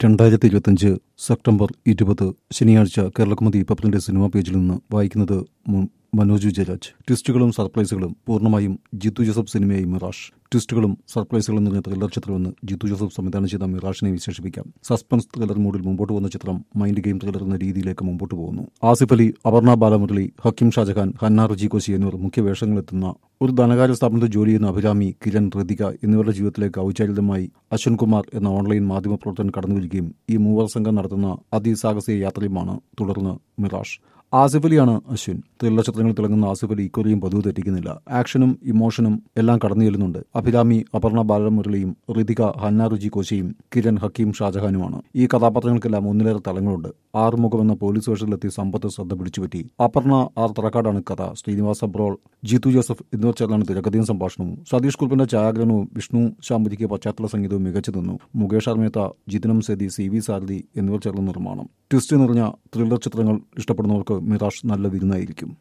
രണ്ടായിരത്തി ഇരുപത്തിയഞ്ച് സെപ്റ്റംബർ ഇരുപത് ശനിയാഴ്ച കേരളകുമതി പത്രത്തിന്റെ സിനിമാ പേജിൽ നിന്ന് വായിക്കുന്നത് മു- മനോജ് വിജയരാജ് ട്വിസ്റ്റുകളും സർപ്രൈസുകളും പൂർണ്ണമായും ജിത്തു ജോസഫ് സിനിമയായി മിറാഷ് ട്വിസ്റ്റുകളും സർപ്രൈസുകളും നിറഞ്ഞ ത്രില്ലർ ചിത്രമെന്ന് ജിത്തു ജോസഫ് സംവിധാനം ചെയ്ത മിറാഷിനെ വിശേഷിപ്പിക്കാം സസ്പെൻസ് ത്രില്ലർ മൂഡിൽ മുമ്പോട്ട് പോകുന്ന ചിത്രം മൈൻഡ് ഗെയിം ത്രില്ലർ എന്ന രീതിയിലേക്ക് മുമ്പോട്ട് പോകുന്നു ആസിഫ് അലി അപർണ ബാലമുരളി ഹക്കീം ഷാജഹാൻ ഹന്ന റുജി കോശി എന്നിവർ മുഖ്യ വേഷങ്ങളെത്തുന്ന ഒരു ധനകാര്യ സ്ഥാപനത്തിൽ ജോലി ചെയ്യുന്ന അഭിരാമി കിരൺ ഋതിക എന്നിവരുടെ ജീവിതത്തിലേക്ക് ഔചാരിതമായി അശ്വൻ കുമാർ എന്ന ഓൺലൈൻ മാധ്യമപ്രവർത്തകൻ കടന്നു വരികയും ഈ മൂവർ സംഘം നടത്തുന്ന അതിസാഹസിക യാത്രയുമാണ് തുടർന്ന് മിറാഷ് ആസിഫ് അലിയാണ് അശ്വിൻ ത്രില്ലർ ചിത്രങ്ങളിൽ തിളങ്ങുന്ന ആസിഫ് അലി ഇക്കുറിയും പതിവ് തെറ്റിക്കുന്നില്ല ആക്ഷനും ഇമോഷനും എല്ലാം കടന്നു ചെല്ലുന്നുണ്ട് അഭിരാമി അപർണ ബാലമുരളിയും ഋതിക ഹന്ന റുജി കോശിയും കിരൺ ഹക്കീം ഷാജഹാനുമാണ് ഈ കഥാപാത്രങ്ങൾക്കെല്ലാം ഒന്നിലേറെ തലങ്ങളുണ്ട് ആറുമുഖം എന്ന പോലീസ് വേഷത്തിലെത്തി സമ്പത്ത് ശ്രദ്ധ പിടിച്ചുപറ്റി അപർണ ആർ തറക്കാടാണ് കഥ ശ്രീനിവാസ് അബ്രോൾ ജിത്തു ജോസഫ് എന്നിവർ ചേർന്നാണ് തിരക്കഥയും സംഭാഷണവും സതീഷ് കുൽപ്പിന്റെ ഛായാഗ്രഹണവും വിഷ്ണു ശാമ്പതിക്ക് പശ്ചാത്തല സംഗീതവും മികച്ചു നിന്നു മുകേഷ് അർമേത്ത ജിതിനം സേതി സി വി സാരഥി എന്നിവർ ചേർന്ന നിർമ്മാണം ട്വിസ്റ്റ് നിറഞ്ഞ ത്രില്ലർ ചിത്രങ്ങൾ ഇഷ്ടപ്പെടുന്നവർക്ക് മിറാഷ് നല്ല വിരുന്നായിരിക്കും